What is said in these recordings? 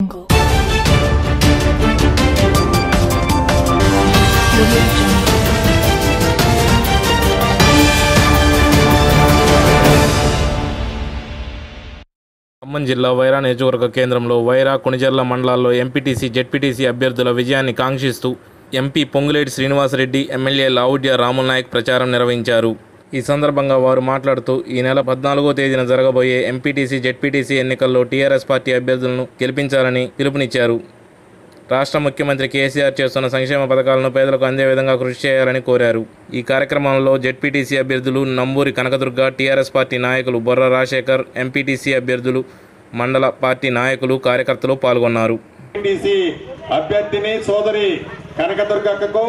Jungle. Audio Jungle. Khammam జిల్లా వైరా నియోజకవర్గ కేంద్రంలో వైరా కొణిజర్ల మండలాల్లో ఎంపీటీసీ జెడ్పీటీసీ అభ్యర్థుల విజయాన్ని కాంక్షిస్తూ ఎంపీ పొంగులేటి శ్రీనివాసరెడ్డి ఎమ్మెల్యే లావుడ్య రాముల్ నాయక్ ప్రచారం నిర్వహించారు ఈ సందర్భంగా వారు మాట్లాడుతూ ఈ నెల పద్నాలుగో తేదీన జరగబోయే ఎంపీటీసీ జెడ్పీటీసీ ఎన్నికల్లో టీఆర్ఎస్ పార్టీ అభ్యర్థులను గెలిపించాలని పిలుపునిచ్చారు రాష్ట్ర ముఖ్యమంత్రి కేసీఆర్ చేస్తున్న సంక్షేమ పథకాలను పేదలకు అందే విధంగా కృషి చేయాలని కోరారు ఈ కార్యక్రమంలో జెడ్పీటీసీ అభ్యర్థులు నంబూరి కనకదుర్గ టీఆర్ఎస్ పార్టీ నాయకులు బొర్ర రాజశేఖర్ ఎంపీటీసీ అభ్యర్థులు మండల పార్టీ నాయకులు కార్యకర్తలు పాల్గొన్నారు టీసీ అభ్యర్థిని సోదరి కనకదుర్గక్కకు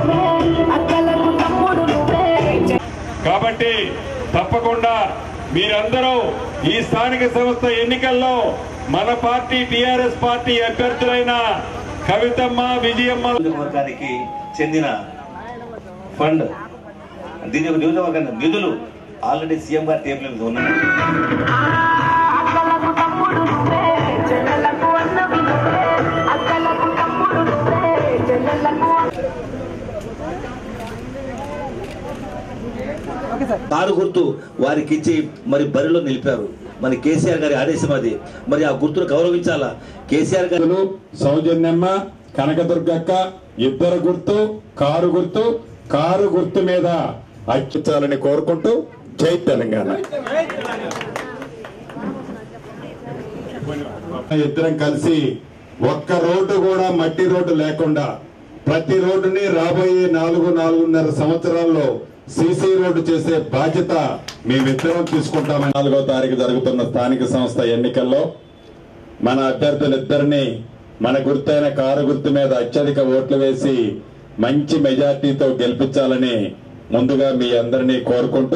కాబట్టి తప్పకుండా మీరందరూ ఈ స్థానిక సంస్థ ఎన్నికల్లో మన పార్టీ టిఆర్ఎస్ పార్టీ అభ్యర్థులైన కవితమ్మ విజయమ్మ నియోజకవర్గానికి చెందిన ఫండ్ దీని యొక్క నియోజకవర్గ నిధులు ఆల్రెడీ సీఎం గారి టేబుల్ మీద ఉన్నాయి అక్కలకు తమ్ముడు నువ్వే చెల్లెలకు అన్నవి నువ్వే అక్కలకు తమ్ముడు నువ్వే చెల్లెలకు కారు గుర్తు వారికి ఇచ్చి మరి బరిలో నిలిపారు మరి కేసీఆర్ గారి ఆదేశం అది మరి ఆ గుర్తును గౌరవించాలా కేసీఆర్ గారు అభ్యర్థులు సౌజన్యమ్మ కనకదుర్గక్క ఇద్దరు గుర్తు కారు గుర్తు కారు గుర్తు మీద అర్పించాలని కోరుకుంటూ జై తెలంగాణ ఇద్దరం కలిసి ఒక్క రోడ్డు కూడా మట్టి రోడ్డు లేకుండా ప్రతి రోడ్డుని రాబోయే నాలుగు నాలుగున్నర సంవత్సరాల్లో సీసీ రోడ్డు చేసే బాధ్యత మేమిద్దరం తీసుకుంటామని నాలుగో తారీఖు జరుగుతున్న స్థానిక సంస్థ ఎన్నికల్లో మన అభ్యర్థులిద్దరిని మన గుర్తైన కారు గుర్తు మీద అత్యధిక ఓట్లు వేసి మంచి మెజార్టీతో గెలిపించాలని ముందుగా మీ అందరినీ కోరుకుంటూ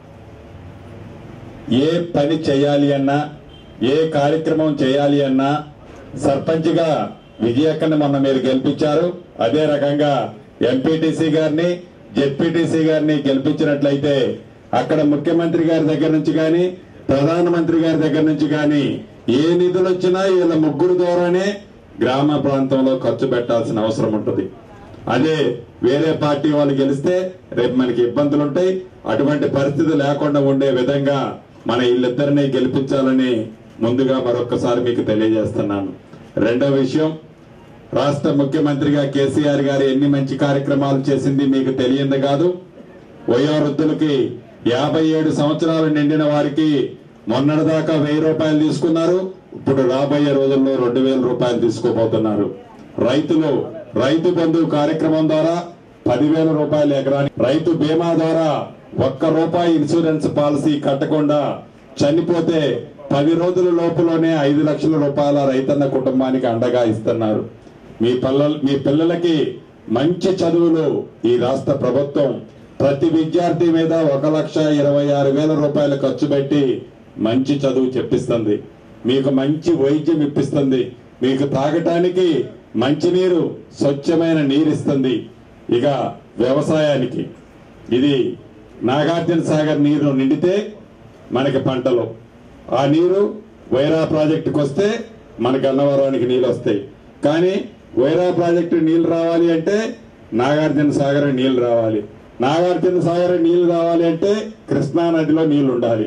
ఏ పని చేయాలి అన్నా ఏ కార్యక్రమం చేయాలి అన్నా సర్పంచ్గా విజయక్కని మొన్న మీరు గెలిపించారు అదే రకంగా ఎంపీటీసీ గారిని జెడ్పీటీసీ గారిని గెలిపించినట్లయితే అక్కడ ముఖ్యమంత్రి గారి దగ్గర నుంచి కానీ ప్రధానమంత్రి గారి దగ్గర నుంచి కానీ ఏ నిధులు వచ్చినా వీళ్ళ ముగ్గురు ద్వారానే గ్రామ ప్రాంతంలో ఖర్చు పెట్టాల్సిన అవసరం ఉంటుంది అదే వేరే పార్టీ వాళ్ళు గెలిస్తే రేపు మనకి ఇబ్బందులు ఉంటాయి అటువంటి పరిస్థితి లేకుండా ఉండే విధంగా మన వీళ్ళిద్దరిని గెలిపించాలని ముందుగా మరొకసారి మీకు తెలియజేస్తున్నాను రెండో విషయం రాష్ట్ర ముఖ్యమంత్రిగా కేసీఆర్ గారు ఎన్ని మంచి కార్యక్రమాలు చేసింది మీకు తెలియంది కాదు వయోవృద్ధులకి యాభై ఏడు సంవత్సరాలు నిండిన వారికి మొన్నటిదాకా వెయ్యి రూపాయలు తీసుకున్నారు ఇప్పుడు రాబోయే రోజుల్లో రెండు వేల రూపాయలు తీసుకోబోతున్నారు రైతులు రైతు బంధు కార్యక్రమం ద్వారా పదివేల రూపాయలు ఎకరానికి రైతు బీమా ద్వారా ఒక్క రూపాయి ఇన్సూరెన్స్ పాలసీ కట్టకుండా చనిపోతే పది రోజుల లోపులోనే ఐదు లక్షల రూపాయల రైతన్న కుటుంబానికి అండగా ఇస్తున్నారు మీ పిల్లల మీ పిల్లలకి మంచి చదువులు ఈ రాష్ట్ర ప్రభుత్వం ప్రతి విద్యార్థి మీద ఒక లక్ష ఇరవై ఆరు వేల రూపాయలు ఖర్చు పెట్టి మంచి చదువు చెప్పిస్తుంది మీకు మంచి వైద్యం ఇప్పిస్తుంది మీకు తాగటానికి మంచినీరు స్వచ్ఛమైన నీరు ఇస్తుంది ఇక వ్యవసాయానికి ఇది నాగార్జున సాగర్ నీరు నిండితే మనకి పంటలు ఆ నీరు వైరా ప్రాజెక్టుకి వస్తే మనకి అన్నవరానికి నీళ్ళు వస్తాయి కానీ వైరా ప్రాజెక్టు నీళ్లు రావాలి అంటే నాగార్జున సాగర్ నీళ్లు రావాలి నాగార్జున సాగర్ నీళ్లు రావాలి అంటే కృష్ణా నదిలో నీళ్లు ఉండాలి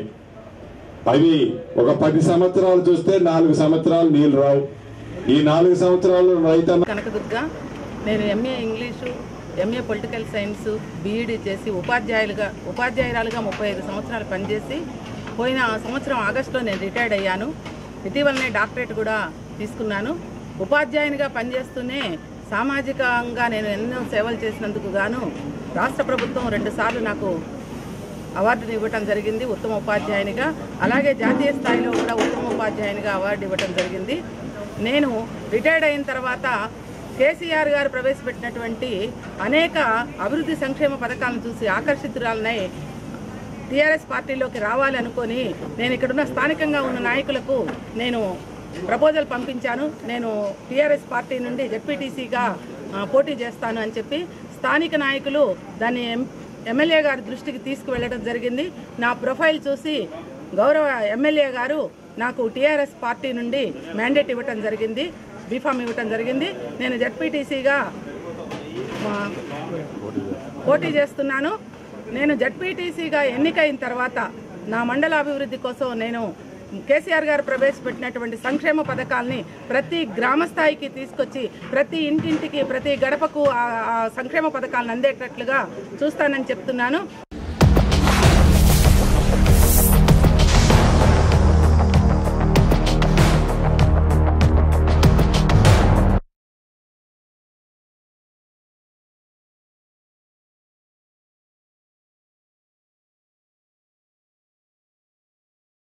అవి ఒక పది సంవత్సరాలు చూస్తే నాలుగు సంవత్సరాలు నీళ్లు రావు ఈ నాలుగు సంవత్సరాలు రైతన్న కనకదుర్గ నేను MA English MA political science BEd చేసి ఉపాధ్యాయులుగా ఉపాధ్యాయురాలుగా ముప్పై ఐదు సంవత్సరాలు పనిచేసి పోయిన సంవత్సరం ఆగస్టులో నేను రిటైర్డ్ అయ్యాను ఇటీవలనే డాక్టరేట్ కూడా తీసుకున్నాను ఉపాధ్యాయునిగా పనిచేస్తూనే సామాజికంగా నేను ఎన్నో సేవలు చేసినందుకు గాను రాష్ట్ర ప్రభుత్వం రెండుసార్లు నాకు అవార్డును ఇవ్వటం జరిగింది ఉత్తమ ఉపాధ్యాయునిగా అలాగే జాతీయ స్థాయిలో కూడా ఉత్తమ ఉపాధ్యాయునిగా అవార్డు ఇవ్వటం జరిగింది నేను రిటైర్డ్ అయిన తర్వాత కేసీఆర్ గారు ప్రవేశపెట్టినటువంటి అనేక అభివృద్ధి సంక్షేమ పథకాలను చూసి ఆకర్షితురాలనై టీఆర్ఎస్ పార్టీలోకి రావాలి అనుకొని నేను ఇక్కడున్న స్థానికంగా ఉన్న నాయకులకు నేను ప్రపోజల్ పంపించాను నేను టీఆర్ఎస్ పార్టీ నుండి జెడ్పీటీసీగా పోటీ చేస్తాను అని చెప్పి స్థానిక నాయకులు దాన్ని ఎం- ఎమ్మెల్యే గారి దృష్టికి తీసుకువెళ్ళడం జరిగింది నా ప్రొఫైల్ చూసి గౌరవ ఎమ్మెల్యే గారు నాకు టీఆర్ఎస్ పార్టీ నుండి మ్యాండేట్ ఇవ్వటం జరిగింది బీఫామ్ ఇవ్వటం జరిగింది నేను జడ్పీటీసీగా పోటీ చేస్తున్నాను నేను జడ్పీటీసీగా ఎన్నికైన తర్వాత నా మండల అభివృద్ధి కోసం నేను కేసీఆర్ గారు ప్రవేశపెట్టినటువంటి సంక్షేమ పథకాల్ని ప్రతి గ్రామ స్థాయికి తీసుకొచ్చి ప్రతి ఇంటింటికి ప్రతి గడపకు ఆ ఆ సంక్షేమ పథకాలను అందేటట్లుగా చూస్తానని చెప్తున్నాను